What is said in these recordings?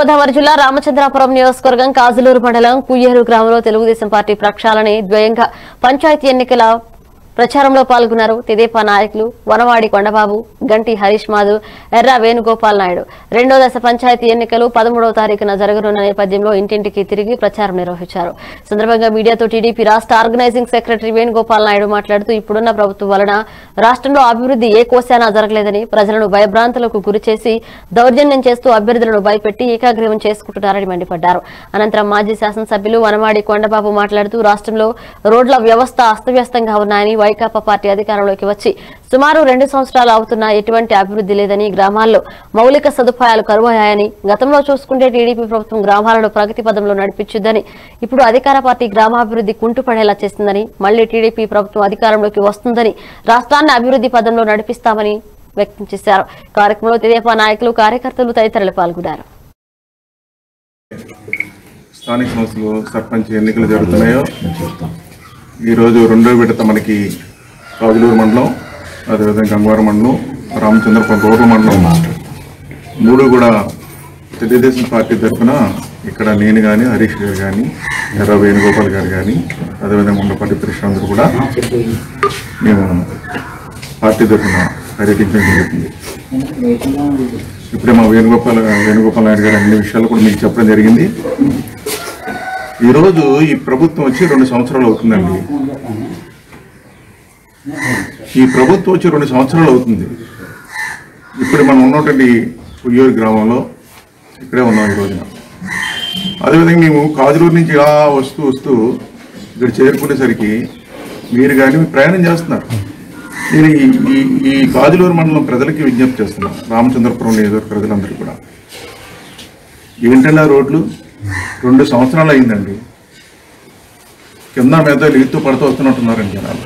గోదావరి జిల్లా రామచంద్రాపురం నియోజకవర్గం కాజులూరు మండలం కుయ్యేరు గ్రామంలో తెలుగుదేశం పార్టీ ప్రక్షాళన ద్వయంగా పంచాయతీ ఎన్నికల ప్రచారంలో పాల్గొన్నారు తెదేపా నాయకులు వనవాడి కొండబాబు గంటి హరీష్ మాధవ్ ఎర్ర వేణుగోపాల్ నాయుడు రెండో దశ పంచాయతీ ఎన్నికలు పదమూడవ తారీఖున జరగనున్న నేపథ్యంలో ఇంటింటికి తిరిగి ప్రచారం నిర్వహించారు సందర్భంగా మీడియాతో టీడీపీ రాష్ట్ర ఆర్గనైజింగ్ సెక్రటరీ వేణుగోపాల్ నాయుడు మాట్లాడుతూ ఇప్పుడున్న ప్రభుత్వం వలన రాష్ట్రంలో అభివృద్ధి ఏ కోశానా జరగలేదని ప్రజలను భయభ్రాంతులకు గురిచేసి దౌర్జన్యం చేస్తూ అభ్యర్థులను భయపెట్టి ఏకాగ్రీవం చేసుకుంటున్నారని మండిపడ్డారు అనంతరం మాజీ శాసనసభ్యులు వనమాడి కొండబాబు మాట్లాడుతూ రాష్ట్రంలో రోడ్ల వ్యవస్థ అస్తవ్యస్తంగా ఉన్నాయని వైకాపా పార్టీ అధికారంలోకి వచ్చి సుమారు రెండు సంవత్సరాలు అవుతున్నా ఎటువంటి అభివృద్ధి లేదని గ్రామాల్లో మౌలిక సదుపాయాలు కరువయ్యాయని గతంలో చూసుకుంటే టీడీపీ ప్రభుత్వం గ్రామాలను ప్రగతి పదంలో నడిపించుద్దని ఇప్పుడు అధికార పార్టీ గ్రామాభివృద్ధి కుంటుపడేలా చేసిందని మళ్లీ టీడీపీ ప్రభుత్వం అధికారంలోకి వస్తుందని రాష్ట్రాన్ని అభివృద్ధి పదంలో నడిపిస్తామని వ్యక్తం చేశారు కార్యక్రమంలో తెదేపా నాయకులు కార్యకర్తలు తదితరులు పాల్గొన్నారు స్థానిక సంస్థలు సర్పంచ్ ఎన్నికలు జరుగుతున్నాయో ఈరోజు రెండో విడత మనకి కాజులూరు మండలం అదేవిధంగా గంగవరం మండలం రామచంద్రపురం రూరల్ మండలం మూడు కూడా తెలుగుదేశం పార్టీ తరఫున ఇక్కడ నేను కానీ హరీష్ గారు కానీ ఎర్ర వేణుగోపాల్ గారు కానీ అదేవిధంగా ఉండపల్లి ప్రశాంత్ కూడా మేము పార్టీ తరఫున పర్యటించడం జరుగుతుంది ఇప్పుడే మా వేణుగోపాల్ వేణుగోపాల్ నాయుడు గారు అన్ని విషయాలు కూడా మీకు చెప్పడం జరిగింది ఈరోజు ఈ ప్రభుత్వం వచ్చి రెండు సంవత్సరాలు అవుతుందండి ఈ ప్రభుత్వం వచ్చి రెండు సంవత్సరాలు అవుతుంది ఇప్పుడు మనం ఉన్నటువంటి ఉయ్యూరు గ్రామంలో ఇక్కడే ఉన్నాం ఈ రోజున అదేవిధంగా మేము కాజులూరు నుంచి ఇలా వస్తూ వస్తూ ఇక్కడ చేరుకునేసరికి మీరు కానీ ప్రయాణం చేస్తున్నారు నేను ఈ ఈ ఈ కాజులూరు మండలం ప్రజలకి విజ్ఞప్తి చేస్తున్నాను రామచంద్రపురం నియోజకవర్గ ప్రజలందరికీ కూడా ఏంటంటే ఆ రోడ్లు రెండు సంవత్సరాలు అయిందండి కింద మీద లీతో పడుతూ వస్తున్నట్టున్నారండి జనాలు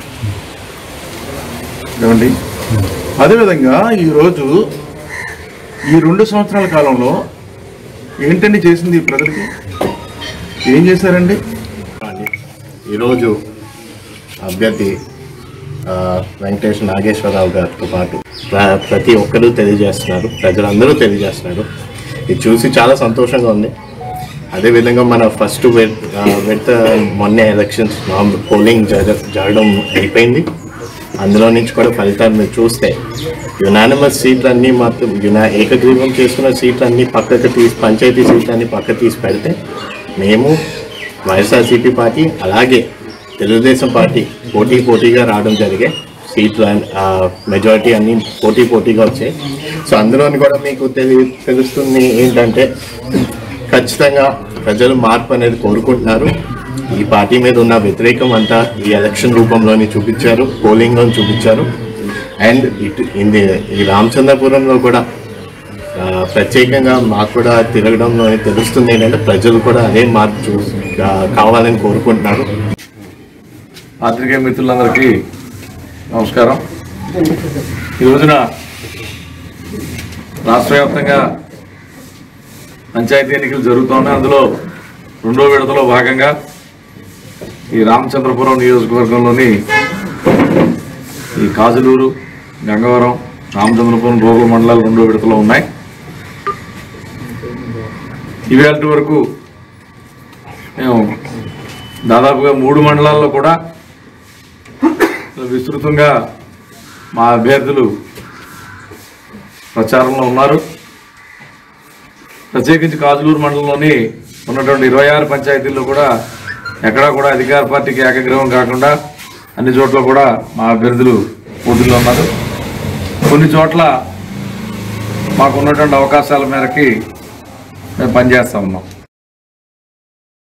ఏమండి అదేవిధంగా ఈరోజు ఈ రెండు సంవత్సరాల కాలంలో ఏంటండి చేసింది ఈ ప్రజలకి ఏం చేశారండి ఈరోజు అభ్యర్థి ఆ, వెంకటేష్ నాగేశ్వరరావు గారితో పాటు ప్ర- ప్రతి ఒక్కరూ తెలియజేస్తున్నారు ప్రజలందరూ తెలియజేస్తున్నారు ఇది చూసి చాలా సంతోషంగా ఉంది అదేవిధంగా మన ఫస్ట్ విడత మొన్న ఎలక్షన్స్ పోలింగ్ జరగ జరగడం అయిపోయింది అందులో నుంచి కూడా ఫలితాలు మీరు చూస్తే యునానిమస్ సీట్లన్నీ మాత్రం యునా ఏకగ్రీవం చేసుకున్న సీట్లన్నీ పక్కకు తీసి పంచాయతీ సీట్లన్నీ పక్కకు తీసి పెడితే మేము వైఎస్ఆర్సీపీ పార్టీ అలాగే తెలుగుదేశం పార్టీ పోటీ పోటీగా రావడం జరిగే సీట్లు మెజారిటీ అన్ని పోటీ పోటీగా వచ్చాయి సో అందులోని కూడా మీకు తెలి తెలుస్తుంది ఏంటంటే ఖచ్చితంగా ప్రజలు మార్పు అనేది కోరుకుంటున్నారు ఈ పార్టీ మీద ఉన్న వ్యతిరేకం అంతా ఈ ఎలక్షన్ రూపంలోని చూపించారు పోలింగ్లో చూపించారు అండ్ ఇటు ఇది ఈ రామచంద్రపురంలో కూడా ఆ, ప్రత్యేకంగా మాకు కూడా తిరగడంలో తెలుస్తుంది ఏంటంటే ప్రజలు కూడా అదే మార్పు చూ కా- కావాలని కోరుకుంటున్నారు పాత్రికేయ మిత్రులందరికీ నమస్కారం ఈ రోజున రాష్ట్ర వ్యాప్తంగా పంచాయతీ ఎన్నికలు జరుగుతున్నాయి అందులో రెండో విడతలో భాగంగా ఈ రామచంద్రపురం నియోజకవర్గంలోని ఈ కాజులూరు గంగవరం రామచంద్రపురం రోగుల మండలాలు రెండో విడతలో ఉన్నాయి ఇవాళ వరకు మేము దాదాపుగా మూడు మండలాల్లో కూడా విస్తృతంగా మా అభ్యర్థులు ప్రచారంలో ఉన్నారు ప్రత్యేకించి కాజులూరు మండలంలోని ఉన్నటువంటి ఇరవై ఆరు పంచాయతీల్లో కూడా ఎక్కడా కూడా అధికార పార్టీకి ఏకగ్రీవం కాకుండా అన్ని చోట్ల కూడా మా అభ్యర్థులు పోటీలో ఉన్నారు కొన్ని చోట్ల మాకు ఉన్నటువంటి అవకాశాల మేరకి మేము పనిచేస్తూ ఉన్నాం